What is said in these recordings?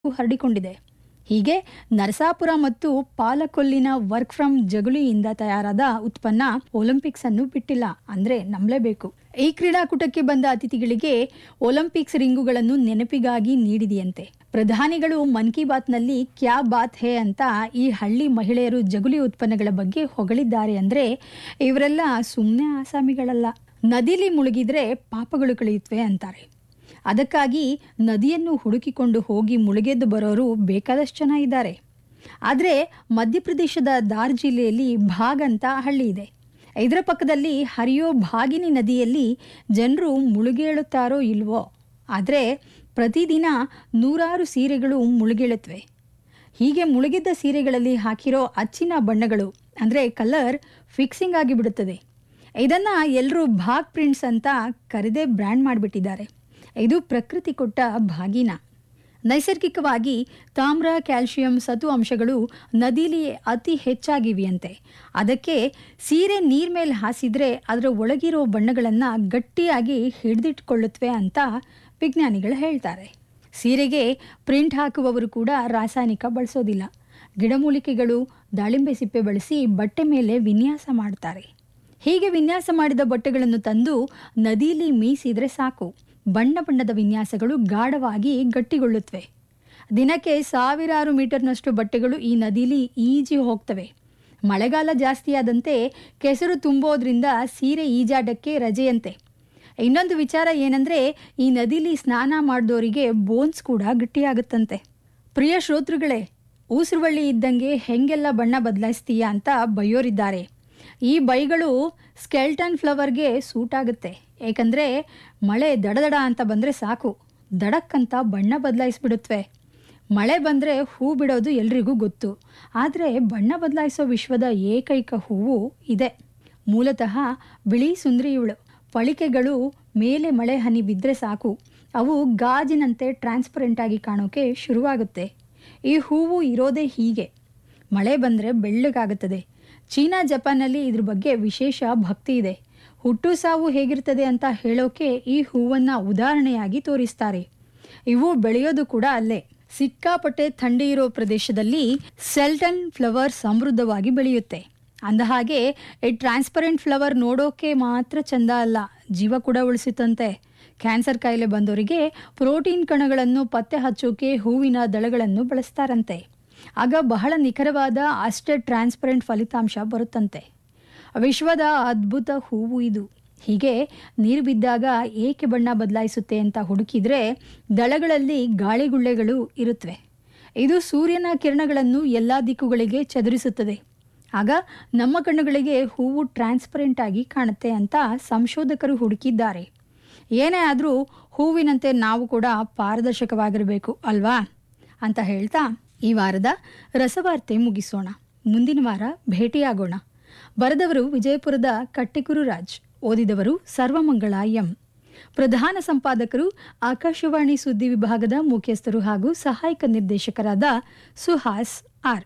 ಹರಡಿಕೊಂಡಿದೆ ಹೀಗೆ ನರಸಾಪುರ ಮತ್ತು ಪಾಲಕೊಲ್ಲಿನ work from ಜಗುಲಿಯಿಂದ ತಯಾರಾದ ಉತ್ಪನ್ನ ಒಲಿಂಪಿಕ್ಸ್ ಅನ್ನು ಬಿಟ್ಟಿಲ್ಲ ಅಂದ್ರೆ ನಂಬಲೇಬೇಕು ಈ ಕ್ರೀಡಾಕೂಟಕ್ಕೆ ಬಂದ ಅತಿಥಿಗಳಿಗೆ ಒಲಿಂಪಿಕ್ಸ್ ರಿಂಗುಗಳನ್ನು ನೆನಪಿಗಾಗಿ ನೀಡಿದೆಯಂತೆ ಪ್ರಧಾನಿಗಳು ಮನ್ ಕಿ ಬಾತ್ನಲ್ಲಿ ಕ್ಯಾ ಬಾತ್ ಹೇ ಅಂತ ಈ ಹಳ್ಳಿ ಮಹಿಳೆಯರು ಜಗುಲಿ ಉತ್ಪನ್ನಗಳ ಬಗ್ಗೆ ಹೊಗಳಿದ್ದಾರೆ ಅಂದ್ರೆ ಇವರೆಲ್ಲ ಸುಮ್ಮನೆ ಆಸಾಮಿಗಳಲ್ಲ ನದಿಲಿ ಮುಳುಗಿದ್ರೆ ಪಾಪಗಳು ಕಳೆಯುತ್ತವೆ ಅಂತಾರೆ ಅದಕ್ಕಾಗಿ ನದಿಯನ್ನು ಹುಡುಕಿಕೊಂಡು ಹೋಗಿ ಮುಳುಗೆದ್ದು ಬರೋರು ಬೇಕಾದಷ್ಟು ಜನ ಇದ್ದಾರೆ ಆದರೆ ಮಧ್ಯಪ್ರದೇಶದ ದಾರ್ ಜಿಲ್ಲೆಯಲ್ಲಿ ಭಾಗ್ ಅಂತ ಹಳ್ಳಿ ಇದೆ ಇದರ ಪಕ್ಕದಲ್ಲಿ ಹರಿಯೋ ಭಾಗಿನಿ ನದಿಯಲ್ಲಿ ಜನರು ಮುಳುಗೇಳುತ್ತಾರೋ ಇಲ್ವೋ ಆದರೆ ಪ್ರತಿದಿನ ನೂರಾರು ಸೀರೆಗಳು ಮುಳುಗೇಳುತ್ತವೆ ಹೀಗೆ ಮುಳುಗಿದ್ದ ಸೀರೆಗಳಲ್ಲಿ ಹಾಕಿರೋ ಅಚ್ಚಿನ ಬಣ್ಣಗಳು ಅಂದರೆ ಕಲರ್ ಫಿಕ್ಸಿಂಗ್ ಆಗಿಬಿಡುತ್ತದೆ ಇದನ್ನು ಎಲ್ಲರೂ ಭಾಗ್ ಪ್ರಿಂಟ್ಸ್ ಅಂತ ಕರೆದೇ ಬ್ರ್ಯಾಂಡ್ ಮಾಡಿಬಿಟ್ಟಿದ್ದಾರೆ ಇದು ಪ್ರಕೃತಿ ಕೊಟ್ಟ ಭಾಗಿನ ನೈಸರ್ಗಿಕವಾಗಿ ತಾಮ್ರ ಕ್ಯಾಲ್ಶಿಯಂ ಸತು ಅಂಶಗಳು ನದಿಲಿ ಅತಿ ಹೆಚ್ಚಾಗಿವೆಯಂತೆ ಅದಕ್ಕೆ ಸೀರೆ ನೀರ್ ಮೇಲೆ ಹಾಸಿದ್ರೆ ಅದರ ಒಳಗಿರೋ ಬಣ್ಣಗಳನ್ನು ಗಟ್ಟಿಯಾಗಿ ಹಿಡಿದಿಟ್ಕೊಳ್ಳುತ್ತವೆ ಅಂತ ವಿಜ್ಞಾನಿಗಳು ಹೇಳ್ತಾರೆ ಸೀರೆಗೆ ಪ್ರಿಂಟ್ ಹಾಕುವವರು ಕೂಡ ರಾಸಾಯನಿಕ ಬಳಸೋದಿಲ್ಲ ಗಿಡಮೂಲಿಕೆಗಳು ದಾಳಿಂಬೆ ಸಿಪ್ಪೆ ಬಳಸಿ ಬಟ್ಟೆ ಮೇಲೆ ವಿನ್ಯಾಸ ಮಾಡ್ತಾರೆ ಹೀಗೆ ವಿನ್ಯಾಸ ಮಾಡಿದ ಬಟ್ಟೆಗಳನ್ನು ತಂದು ನದಿಯಲ್ಲಿ ಮೀಸಿದ್ರೆ ಸಾಕು ಬಣ್ಣ ಬಣ್ಣದ ವಿನ್ಯಾಸಗಳು ಗಾಢವಾಗಿ ಗಟ್ಟಿಗೊಳ್ಳುತ್ತವೆ ದಿನಕ್ಕೆ ಸಾವಿರಾರು ಮೀಟರ್ನಷ್ಟು ಬಟ್ಟೆಗಳು ಈ ನದಿಲಿ ಈಜಿ ಹೋಗ್ತವೆ ಮಳೆಗಾಲ ಜಾಸ್ತಿಯಾದಂತೆ ಕೆಸರು ತುಂಬೋದ್ರಿಂದ ಸೀರೆ ಈಜಾಡಕ್ಕೆ ರಜೆಯಂತೆ ಇನ್ನೊಂದು ವಿಚಾರ ಏನಂದರೆ ಈ ನದಿಲಿ ಸ್ನಾನ ಮಾಡಿದವರಿಗೆ ಬೋನ್ಸ್ ಕೂಡ ಗಟ್ಟಿಯಾಗುತ್ತಂತೆ ಪ್ರಿಯ ಶ್ರೋತೃಗಳೇ ಊಸುರುವಳ್ಳಿ ಇದ್ದಂಗೆ ಹೆಂಗೆಲ್ಲ ಬಣ್ಣ ಬದಲಾಯಿಸ್ತೀಯಾ ಅಂತ ಬೈಯೋರಿದ್ದಾರೆ ಈ ಬೈಗಳು ಸ್ಕೆಲ್ಟನ್ ಫ್ಲವರ್ಗೆ ಸೂಟ್ ಆಗುತ್ತೆ ಏಕೆಂದರೆ ಮಳೆ ದಡದಡ ಅಂತ ಬಂದರೆ ಸಾಕು ದಡಕ್ಕಂತ ಬಣ್ಣ ಬದಲಾಯಿಸ್ಬಿಡುತ್ತವೆ ಮಳೆ ಬಂದರೆ ಹೂ ಬಿಡೋದು ಎಲ್ರಿಗೂ ಗೊತ್ತು ಆದರೆ ಬಣ್ಣ ಬದಲಾಯಿಸೋ ವಿಶ್ವದ ಏಕೈಕ ಹೂವು ಇದೆ ಮೂಲತಃ ಬಿಳಿ ಸುಂದ್ರಿ ಇವಳು ಪಳಿಕೆಗಳು ಮೇಲೆ ಮಳೆ ಹನಿ ಬಿದ್ದರೆ ಸಾಕು ಅವು ಗಾಜಿನಂತೆ ಟ್ರಾನ್ಸ್ಪರೆಂಟ್ ಆಗಿ ಕಾಣೋಕೆ ಶುರುವಾಗುತ್ತೆ ಈ ಹೂವು ಇರೋದೇ ಹೀಗೆ ಮಳೆ ಬಂದರೆ ಬೆಳ್ಳಗಾಗುತ್ತದೆ ಚೀನಾ ಜಪಾನಲ್ಲಿ ಇದ್ರ ಬಗ್ಗೆ ವಿಶೇಷ ಭಕ್ತಿ ಇದೆ ಹುಟ್ಟು ಸಾವು ಹೇಗಿರ್ತದೆ ಅಂತ ಹೇಳೋಕೆ ಈ ಹೂವನ್ನು ಉದಾಹರಣೆಯಾಗಿ ತೋರಿಸ್ತಾರೆ ಇವು ಬೆಳೆಯೋದು ಕೂಡ ಅಲ್ಲೇ ಸಿಕ್ಕಾಪಟ್ಟೆ ಥಂಡಿ ಇರೋ ಪ್ರದೇಶದಲ್ಲಿ ಸೆಲ್ಟನ್ ಫ್ಲವರ್ ಸಮೃದ್ಧವಾಗಿ ಬೆಳೆಯುತ್ತೆ ಅಂದಹಾಗೆ ಈ ಟ್ರಾನ್ಸ್ಪರೆಂಟ್ ಫ್ಲವರ್ ನೋಡೋಕೆ ಮಾತ್ರ ಚಂದ ಅಲ್ಲ ಜೀವ ಕೂಡ ಉಳಿಸುತ್ತಂತೆ ಕ್ಯಾನ್ಸರ್ ಕಾಯಿಲೆ ಬಂದವರಿಗೆ ಪ್ರೋಟೀನ್ ಕಣಗಳನ್ನು ಪತ್ತೆ ಹಚ್ಚೋಕೆ ಹೂವಿನ ದಳಗಳನ್ನು ಬಳಸ್ತಾರಂತೆ ಆಗ ಬಹಳ ನಿಖರವಾದ ಅಷ್ಟೇ ಟ್ರಾನ್ಸ್ಪರೆಂಟ್ ಫಲಿತಾಂಶ ಬರುತ್ತಂತೆ ವಿಶ್ವದ ಅದ್ಭುತ ಹೂವು ಇದು ಹೀಗೆ ನೀರು ಬಿದ್ದಾಗ ಏಕೆ ಬಣ್ಣ ಬದಲಾಯಿಸುತ್ತೆ ಅಂತ ಹುಡುಕಿದ್ರೆ ದಳಗಳಲ್ಲಿ ಗಾಳಿಗುಳ್ಳೆಗಳು ಇರುತ್ತವೆ ಇದು ಸೂರ್ಯನ ಕಿರಣಗಳನ್ನು ಎಲ್ಲ ದಿಕ್ಕುಗಳಿಗೆ ಚದುರಿಸುತ್ತದೆ ಆಗ ನಮ್ಮ ಕಣ್ಣುಗಳಿಗೆ ಹೂವು ಟ್ರಾನ್ಸ್ಪರೆಂಟ್ ಆಗಿ ಕಾಣುತ್ತೆ ಅಂತ ಸಂಶೋಧಕರು ಹುಡುಕಿದ್ದಾರೆ ಏನೇ ಆದರೂ ಹೂವಿನಂತೆ ನಾವು ಕೂಡ ಪಾರದರ್ಶಕವಾಗಿರಬೇಕು ಅಲ್ವಾ ಅಂತ ಹೇಳ್ತಾ ಈ ವಾರದ ರಸವಾರ್ತೆ ಮುಗಿಸೋಣ ಮುಂದಿನ ವಾರ ಭೇಟಿಯಾಗೋಣ ಬರೆದವರು ವಿಜಯಪುರದ ಕಟ್ಟೆಕುರು ರಾಜ್ ಓದಿದವರು ಸರ್ವಮಂಗಳ ಎಂ ಪ್ರಧಾನ ಸಂಪಾದಕರು ಆಕಾಶವಾಣಿ ಸುದ್ದಿ ವಿಭಾಗದ ಮುಖ್ಯಸ್ಥರು ಹಾಗೂ ಸಹಾಯಕ ನಿರ್ದೇಶಕರಾದ ಸುಹಾಸ್ ಆರ್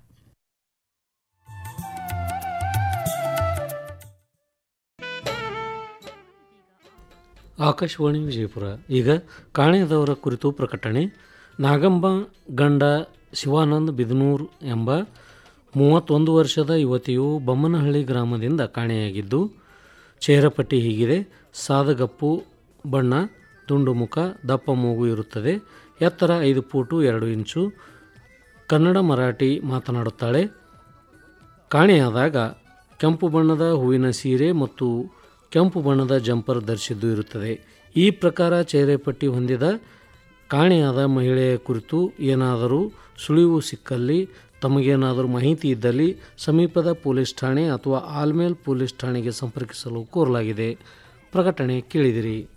ಆಕಾಶವಾಣಿ ವಿಜಯಪುರ ಈಗ ಕಾಣೆದವರ ಕುರಿತು ಪ್ರಕಟಣೆ ನಾಗಂಬ ಗಂಡ ಶಿವಾನಂದ್ ಬಿದನೂರ್ ಎಂಬ ಮೂವತ್ತೊಂದು ವರ್ಷದ ಯುವತಿಯು ಬೊಮ್ಮನಹಳ್ಳಿ ಗ್ರಾಮದಿಂದ ಕಾಣೆಯಾಗಿದ್ದು ಚೇಹರಪಟ್ಟಿ ಹೀಗಿದೆ ಸಾದಗಪ್ಪು ಬಣ್ಣ ದುಂಡು ಮುಖ ದಪ್ಪ ಮೂಗು ಇರುತ್ತದೆ ಎತ್ತರ ಐದು ಫೂಟು ಎರಡು ಇಂಚು ಕನ್ನಡ ಮರಾಠಿ ಮಾತನಾಡುತ್ತಾಳೆ ಕಾಣೆಯಾದಾಗ ಕೆಂಪು ಬಣ್ಣದ ಹೂವಿನ ಸೀರೆ ಮತ್ತು ಕೆಂಪು ಬಣ್ಣದ ಜಂಪರ್ ಧರಿಸಿದ್ದು ಇರುತ್ತದೆ ಈ ಪ್ರಕಾರ ಚೇರೆಪಟ್ಟಿ ಹೊಂದಿದ ಕಾಣೆಯಾದ ಮಹಿಳೆಯ ಕುರಿತು ಏನಾದರೂ ಸುಳಿವು ಸಿಕ್ಕಲ್ಲಿ ತಮಗೇನಾದರೂ ಮಾಹಿತಿ ಇದ್ದಲ್ಲಿ ಸಮೀಪದ ಪೊಲೀಸ್ ಠಾಣೆ ಅಥವಾ ಆಲ್ಮೇಲ್ ಪೊಲೀಸ್ ಠಾಣೆಗೆ ಸಂಪರ್ಕಿಸಲು ಕೋರಲಾಗಿದೆ ಪ್ರಕಟಣೆ ಕೇಳಿದಿರಿ